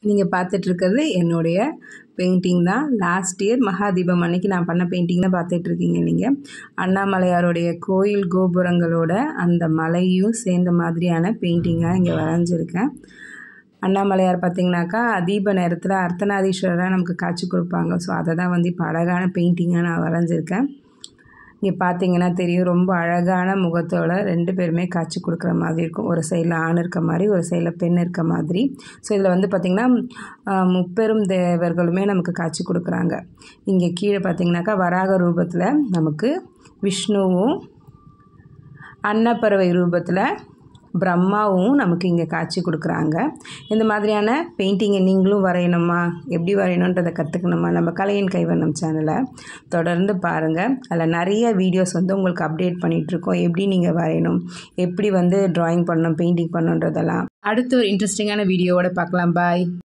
நீங்கள் பார்த்துட்ருக்கிறது என்னுடைய பெயிண்டிங் தான் லாஸ்ட் இயர் மகாதீபம் அன்னைக்கு நான் பண்ண பெயிண்டிங் தான் பார்த்துட்ருக்கீங்க நீங்கள் அண்ணாமலையாருடைய கோயில் கோபுரங்களோட அந்த மலையும் சேர்ந்த மாதிரியான பெயிண்டிங்காக இங்கே வரைஞ்சிருக்கேன் அண்ணாமலையார் பார்த்திங்கனாக்கா தீப நேரத்தில் அர்த்தநாதீஸ்வரராக நமக்கு காட்சி கொடுப்பாங்க ஸோ அதை தான் வந்து இப்போ அழகான பெயிண்டிங்காக நான் வரைஞ்சிருக்கேன் இங்கே பார்த்தீங்கன்னா தெரியும் ரொம்ப அழகான முகத்தோட ரெண்டு பேருமே காட்சி கொடுக்குற மாதிரி இருக்கும் ஒரு சைடில் ஆண் இருக்க மாதிரி ஒரு சைடில் பெண் இருக்க மாதிரி ஸோ இதில் வந்து பார்த்திங்கன்னா ஆஹ், முப்பெரும் தேவர்களுமே நமக்கு காட்சி கொடுக்குறாங்க இங்கே கீழே பார்த்தீங்கன்னாக்கா வராக ரூபத்தில் நமக்கு விஷ்ணுவும் அன்னப்பறவை ரூபத்தில் பிரம்மாவும் நமக்கு இங்கே காட்சி கொடுக்குறாங்க இந்த மாதிரியான பெயிண்டிங்கை நீங்களும் வரையணுமா எப்படி வரையணுன்றதை கற்றுக்கணுமா நம்ம கலையின் கைவண்ணம் சேனலை தொடர்ந்து பாருங்கள் அதில் நிறைய வீடியோஸ் வந்து உங்களுக்கு அப்டேட் பண்ணிகிட்ருக்கோம் எப்படி நீங்கள் வரையணும் எப்படி வந்து ட்ராயிங் பண்ணணும் பெயிண்டிங் பண்ணணுன்றதெல்லாம் அடுத்த ஒரு இன்ட்ரெஸ்டிங்கான வீடியோவோட பார்க்கலாம் பாய்